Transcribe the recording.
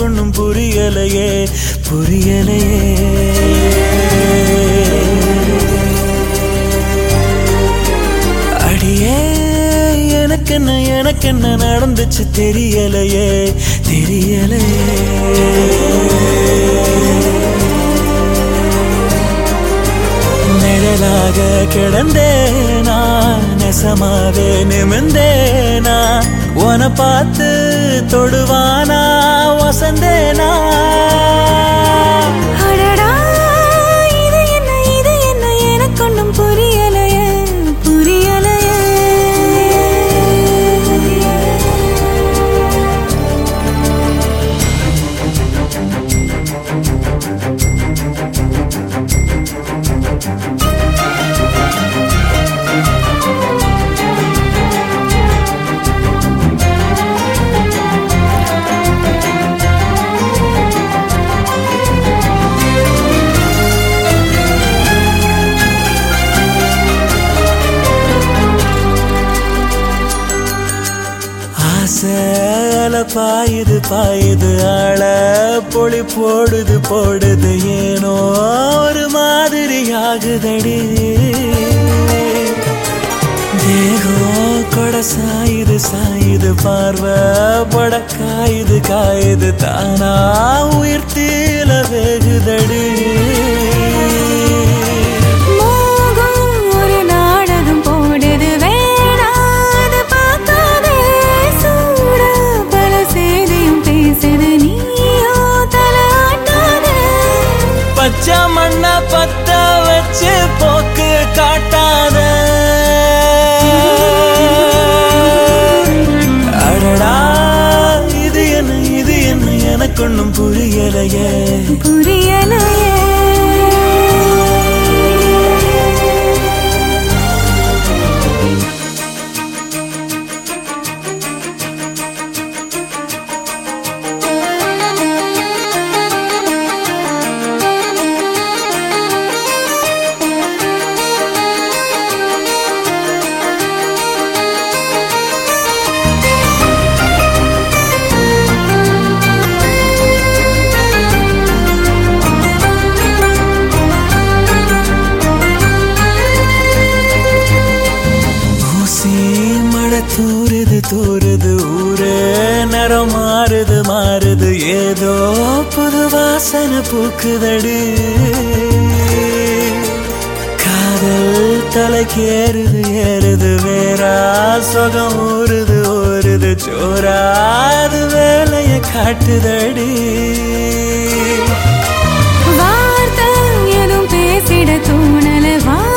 எனக்கு ஒன்றும் புரியலையே புரியலையே அடியே எனக்கு என்ன எனக்கு என்ன நடந்துச்சு தெரியலையே தெரியலையே நிழலாக கிடந்தேனா நெசமாவே நிமிந்தேனா உன பார்த்து தொடுவானா வசந்தேனா அடடா இது என்ன இது என்ன எனக்கு ஒன்றும் புரியலையே புரியலையே ஆசைல பாயுது பாயுது ஆள பொழி போடுது போடுது ஏனோ ஒரு மாதிரி ஆகுதடி தேகம் கொட சாயுது சாயுது பார்வை பட காயுது காயுது தானா உயிர் தீல வேகுதடி மோகம் ஒரு நாடகம் போடுது வேணாது பார்க்காதே சூட பல செய்தியும் பேசுது நீயோ தலையாட்டாதே பச்சை மண்ண பத்த வச்சு போக்கு காட்டாத அடடா இது என்ன இது என்ன எனக்கு ஒன்றும் புரியலையே புரியலையே ஊசி மழை தூறுது தூறுது ஊரே நிறம் மாறுது மாறுது ஏதோ புது வாசனை பூக்குதடு காதல் தலைக்கேறுது ஏறுது வேறா சுகம் ஊறுது ஊறுது சோறாது வேலைய காட்டுதடி வார்த்தை எதுவும் பேசிட தோணல வா